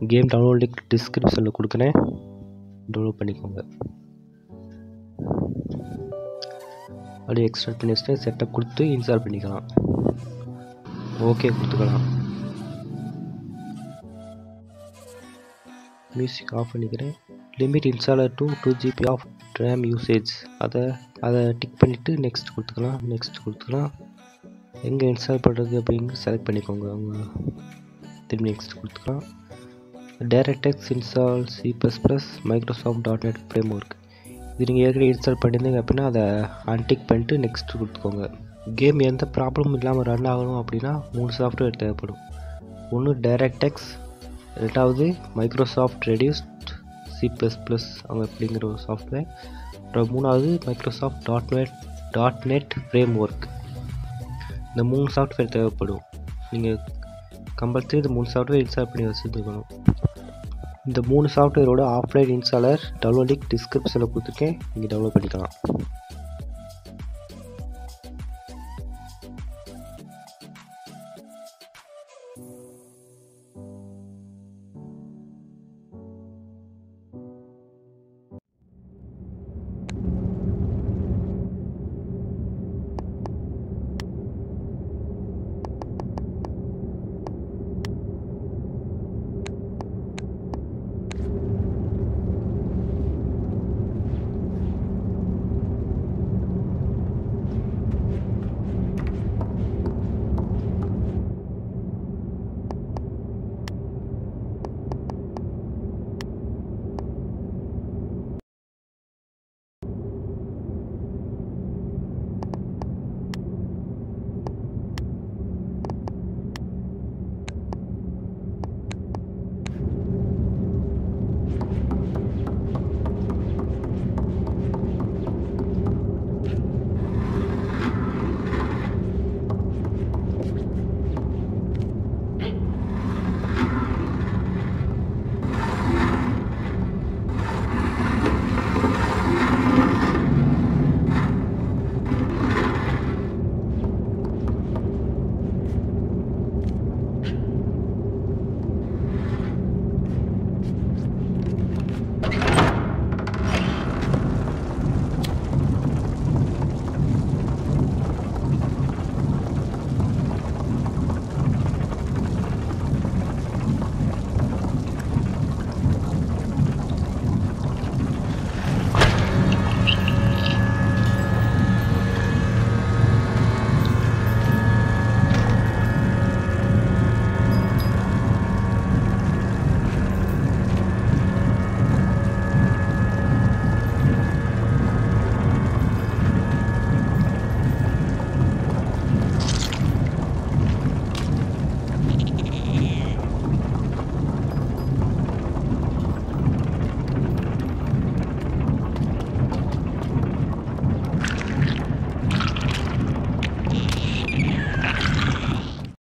game download link டிஸ்கிரிப்ஷனில் கொடுக்குறேன் download பண்ணிக்கோங்க அப்படியே எக்ஸ்ட்ராக்ட் பண்ணி வச்சுட்டு செட்டப் கொடுத்து இன்ஸ்டால் பண்ணிக்கலாம் ஓகே கொடுத்துக்கலாம் மியூசிக் ஆஃப் பண்ணிக்கிறேன் limit installer to two GB of RAM usage அதை அதை டிக் பண்ணிவிட்டு நெக்ஸ்ட் கொடுத்துக்கலாம் நெக்ஸ்ட் கொடுத்துக்கலாம் எங்கே இன்ஸ்டால் பண்ணுறது அப்படின்னு செலக்ட் பண்ணிக்கோங்க அவங்க திரும்பி நெக்ஸ்ட் கொடுத்துக்கலாம் DirectX install C plus plus Microsoft dot net framework இது நீங்கள் ஏற்கனவே இன்ஸ்டால் பண்ணியிருந்தீங்க அப்படின்னா அதை அன்டிக் பண்ணிட்டு நெக்ஸ்ட் கொடுத்துக்கோங்க கேம் எந்த ப்ராப்ளமும் இல்லாமல் ரன் ஆகணும் அப்படின்னா மூணு சாஃப்ட்வேர் தேவைப்படும் ஒன்று டேரக்டெக்ஸ் ரெண்டாவது Microsoft reduced C plus plus அவங்க அப்படிங்கிற ஒரு சாஃப்ட்வேர் அப்புறம் மூணாவது Microsoft dot net dot net framework இந்த மூணு சாஃப்ட்வேர் தேவைப்படும் நீங்கள் கம்பல்சரி இந்த மூணு சாஃப்ட்வேர் இன்ஸ்டால் பண்ணி வச்சுருக்கணும் இந்த மூணு சாஃப்ட்வேரோட ஆஃப்லைன் இன்ஸ்டாலர் டவுன்லோட் லிங்க் டிஸ்கிரிப்ஷனில் கொடுத்துருக்கேன் நீங்கள் டவுன்லோட் பண்ணிக்கலாம்